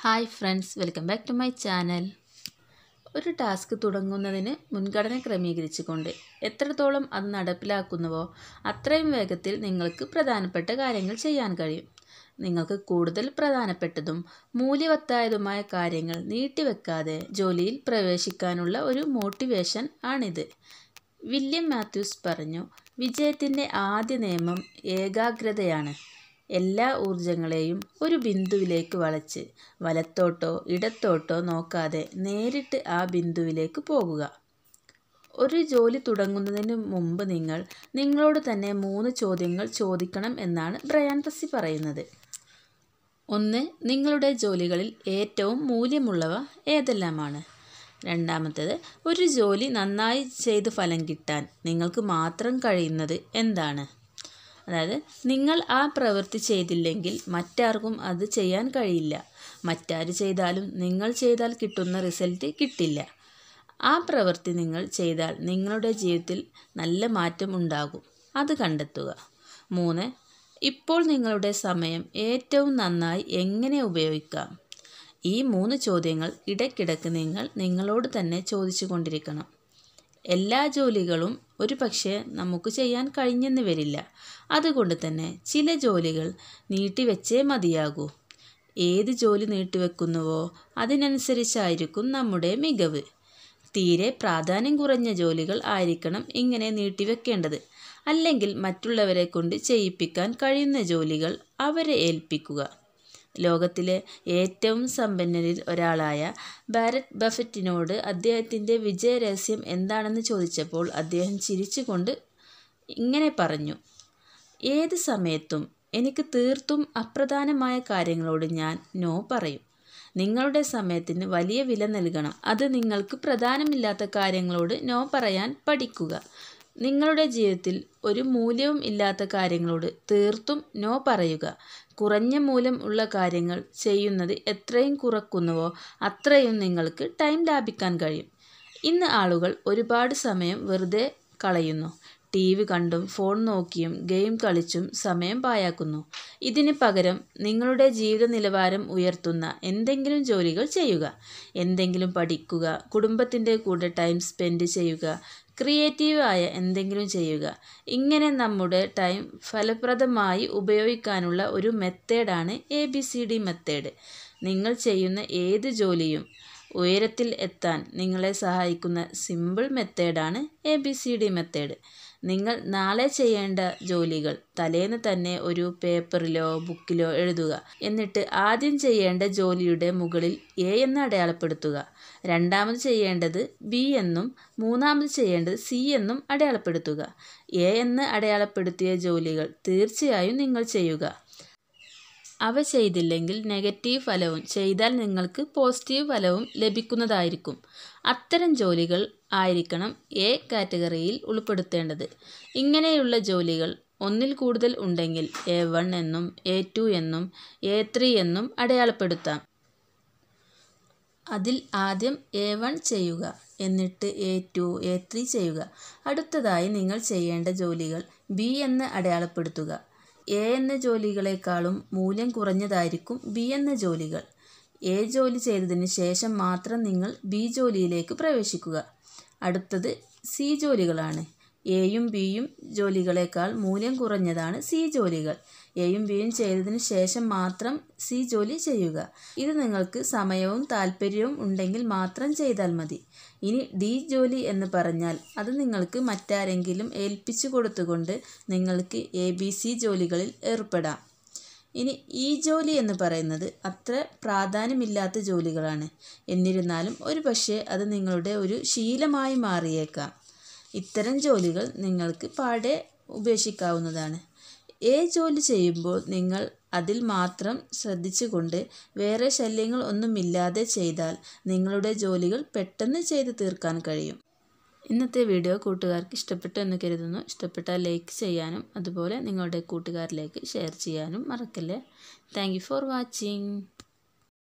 hi friends welcome back to my channel ഒരു task തുടങ്ങുന്നതിന് മുൻഗണന ക്രമീകരിച്ചുകൊണ്ട് എത്രത്തോളം അത് നടപ്പിലാക്കുന്നുവോ അത്രയും വേഗത്തിൽ നിങ്ങൾക്ക് പ്രധാനപ്പെട്ട കാര്യങ്ങൾ ചെയ്യാൻ കഴിയും നിങ്ങൾക്ക് കൂടുതൽ പ്രധാനപ്പെട്ടതും മൂല്യവത്തായതുമായ കാര്യങ്ങൾ നീട്ടിവെക്കാതെ ജോലിയിൽ പ്രവേശിക്കാനുള്ള ഒരു മോട്ടിവേഷൻ ആണിത് വില്യം മാത്യൂസ് പറഞ്ഞു വിജയത്തിൻ്റെ ആദ്യ നിയമം ഏകാഗ്രതയാണ് എല്ലാ ഊർജങ്ങളെയും ഒരു ബിന്ദുവിലേക്ക് വളച്ച് വലത്തോട്ടോ ഇടത്തോട്ടോ നോക്കാതെ നേരിട്ട് ആ ബിന്ദുവിലേക്ക് പോകുക ഒരു ജോലി തുടങ്ങുന്നതിന് മുമ്പ് നിങ്ങൾ നിങ്ങളോട് തന്നെ മൂന്ന് ചോദ്യങ്ങൾ ചോദിക്കണം എന്നാണ് ബ്രയാൻ ടസി പറയുന്നത് ഒന്ന് നിങ്ങളുടെ ജോലികളിൽ ഏറ്റവും മൂല്യമുള്ളവ ഏതെല്ലാമാണ് രണ്ടാമത്തേത് ഒരു ജോലി നന്നായി ചെയ്ത് ഫലം കിട്ടാൻ നിങ്ങൾക്ക് മാത്രം കഴിയുന്നത് എന്താണ് അതായത് നിങ്ങൾ ആ പ്രവൃത്തി ചെയ്തില്ലെങ്കിൽ മറ്റാർക്കും അത് ചെയ്യാൻ കഴിയില്ല മറ്റാര് ചെയ്താലും നിങ്ങൾ ചെയ്താൽ കിട്ടുന്ന റിസൾട്ട് കിട്ടില്ല ആ പ്രവൃത്തി നിങ്ങൾ ചെയ്താൽ നിങ്ങളുടെ ജീവിതത്തിൽ നല്ല മാറ്റം ഉണ്ടാകും അത് കണ്ടെത്തുക മൂന്ന് ഇപ്പോൾ നിങ്ങളുടെ സമയം ഏറ്റവും നന്നായി എങ്ങനെ ഉപയോഗിക്കാം ഈ മൂന്ന് ചോദ്യങ്ങൾ ഇടയ്ക്കിടയ്ക്ക് നിങ്ങൾ നിങ്ങളോട് തന്നെ ചോദിച്ചു കൊണ്ടിരിക്കണം എല്ലാ ജോലികളും ഒരു പക്ഷേ നമുക്ക് ചെയ്യാൻ കഴിഞ്ഞെന്ന് വരില്ല അതുകൊണ്ട് തന്നെ ചില ജോലികൾ നീട്ടിവെച്ചേ മതിയാകൂ ഏത് ജോലി നീട്ടിവെക്കുന്നുവോ അതിനനുസരിച്ചായിരിക്കും നമ്മുടെ മികവ് തീരെ പ്രാധാന്യം കുറഞ്ഞ ജോലികൾ ആയിരിക്കണം ഇങ്ങനെ നീട്ടിവെക്കേണ്ടത് അല്ലെങ്കിൽ മറ്റുള്ളവരെ കൊണ്ട് ചെയ്യിപ്പിക്കാൻ കഴിയുന്ന ജോലികൾ അവരെ ഏൽപ്പിക്കുക ലോകത്തിലെ ഏറ്റവും സമ്പന്നരിൽ ഒരാളായ ബാരറ്റ് ബഫറ്റിനോട് അദ്ദേഹത്തിൻ്റെ വിജയരഹസ്യം എന്താണെന്ന് ചോദിച്ചപ്പോൾ അദ്ദേഹം ചിരിച്ചുകൊണ്ട് ഇങ്ങനെ പറഞ്ഞു ഏത് സമയത്തും എനിക്ക് തീർത്തും അപ്രധാനമായ കാര്യങ്ങളോട് ഞാൻ നോ പറയും നിങ്ങളുടെ സമയത്തിന് വലിയ വില നൽകണം അത് നിങ്ങൾക്ക് പ്രധാനമില്ലാത്ത കാര്യങ്ങളോട് നോ പറയാൻ പഠിക്കുക നിങ്ങളുടെ ജീവിതത്തിൽ ഒരു മൂല്യവും ഇല്ലാത്ത കാര്യങ്ങളോട് തീർത്തും നോ പറയുക കുറഞ്ഞ മൂല്യം ഉള്ള കാര്യങ്ങൾ ചെയ്യുന്നത് എത്രയും കുറക്കുന്നുവോ അത്രയും നിങ്ങൾക്ക് ടൈം ലാഭിക്കാൻ കഴിയും ഇന്ന് ആളുകൾ ഒരുപാട് സമയം വെറുതെ കളയുന്നു ടി വി കണ്ടും ഫോൺ നോക്കിയും ഗെയിം കളിച്ചും സമയം പായാക്കുന്നു ഇതിന് പകരം നിങ്ങളുടെ ജീവിത നിലവാരം ഉയർത്തുന്ന എന്തെങ്കിലും ജോലികൾ ചെയ്യുക എന്തെങ്കിലും പഠിക്കുക കുടുംബത്തിൻ്റെ കൂടെ ടൈം സ്പെൻഡ് ചെയ്യുക ക്രിയേറ്റീവ് ആയ എന്തെങ്കിലും ചെയ്യുക ഇങ്ങനെ നമ്മുടെ ടൈം ഫലപ്രദമായി ഉപയോഗിക്കാനുള്ള ഒരു മെത്തേഡാണ് A B C D method നിങ്ങൾ ചെയ്യുന്ന ഏത് ജോലിയും ഉയരത്തിൽ എത്താൻ നിങ്ങളെ സഹായിക്കുന്ന സിമ്പിൾ മെത്തേഡാണ് A B C D method നിങ്ങൾ നാളെ ചെയ്യേണ്ട ജോലികൾ തലേന്ന് തന്നെ ഒരു പേപ്പറിലോ ബുക്കിലോ എഴുതുക എന്നിട്ട് ആദ്യം ചെയ്യേണ്ട ജോലിയുടെ മുകളിൽ എ എന്ന് അടയാളപ്പെടുത്തുക രണ്ടാമത് ചെയ്യേണ്ടത് ബി എന്നും മൂന്നാമത് ചെയ്യേണ്ടത് സി എന്നും അടയാളപ്പെടുത്തുക എ എന്ന് അടയാളപ്പെടുത്തിയ ജോലികൾ തീർച്ചയായും നിങ്ങൾ ചെയ്യുക അവ ചെയ്തില്ലെങ്കിൽ നെഗറ്റീവ് ഫലവും ചെയ്താൽ നിങ്ങൾക്ക് പോസിറ്റീവ് ഫലവും ലഭിക്കുന്നതായിരിക്കും അത്തരം ജോലികൾ ആയിരിക്കണം എ കാറ്റഗറിയിൽ ഉൾപ്പെടുത്തേണ്ടത് ഇങ്ങനെയുള്ള ജോലികൾ ഒന്നിൽ കൂടുതൽ ഉണ്ടെങ്കിൽ എ വൺ എന്നും എ ടു എന്നും എ ത്രീ എന്നും അടയാളപ്പെടുത്താം അതിൽ ആദ്യം എ വൺ ചെയ്യുക എന്നിട്ട് എ ടു എ ത്രീ ചെയ്യുക അടുത്തതായി നിങ്ങൾ ചെയ്യേണ്ട ജോലികൾ ബി എന്ന് അടയാളപ്പെടുത്തുക എ എന്ന ജോലികളെക്കാളും മൂല്യം കുറഞ്ഞതായിരിക്കും ബി എന്ന ജോലികൾ എ ജോലി ചെയ്തതിന് ശേഷം മാത്രം നിങ്ങൾ ബി ജോലിയിലേക്ക് പ്രവേശിക്കുക അടുത്തത് സി ജോലികളാണ് എയും ബിയും ജോലികളെക്കാൾ മൂല്യം കുറഞ്ഞതാണ് സി ജോലികൾ എയും ബിയും ചെയ്തതിന് ശേഷം മാത്രം സി ജോലി ചെയ്യുക ഇത് നിങ്ങൾക്ക് സമയവും താല്പര്യവും ഉണ്ടെങ്കിൽ മാത്രം ചെയ്താൽ മതി ഇനി ഡി ജോലി എന്ന് പറഞ്ഞാൽ അത് നിങ്ങൾക്ക് മറ്റാരെങ്കിലും ഏൽപ്പിച്ചു കൊടുത്തുകൊണ്ട് നിങ്ങൾക്ക് എ ബി സി ജോലികളിൽ ഏർപ്പെടാം ഇനി ഈ ജോലി എന്ന് പറയുന്നത് അത്ര പ്രാധാന്യമില്ലാത്ത ജോലികളാണ് എന്നിരുന്നാലും ഒരു പക്ഷേ അത് നിങ്ങളുടെ ഒരു ശീലമായി മാറിയേക്കാം ഇത്തരം ജോലികൾ നിങ്ങൾക്ക് പാടെ ഉപേക്ഷിക്കാവുന്നതാണ് ഏ ജോലി ചെയ്യുമ്പോൾ നിങ്ങൾ അതിൽ മാത്രം ശ്രദ്ധിച്ചുകൊണ്ട് വേറെ ശല്യങ്ങൾ ഒന്നുമില്ലാതെ ചെയ്താൽ നിങ്ങളുടെ ജോലികൾ പെട്ടെന്ന് ചെയ്തു തീർക്കാൻ കഴിയും ഇന്നത്തെ വീഡിയോ കൂട്ടുകാർക്ക് ഇഷ്ടപ്പെട്ടു എന്ന് കരുതുന്നു ഇഷ്ടപ്പെട്ടാൽ ലൈക്ക് ചെയ്യാനും അതുപോലെ നിങ്ങളുടെ കൂട്ടുകാരിലേക്ക് ഷെയർ ചെയ്യാനും മറക്കല്ലേ താങ്ക് ഫോർ വാച്ചിങ്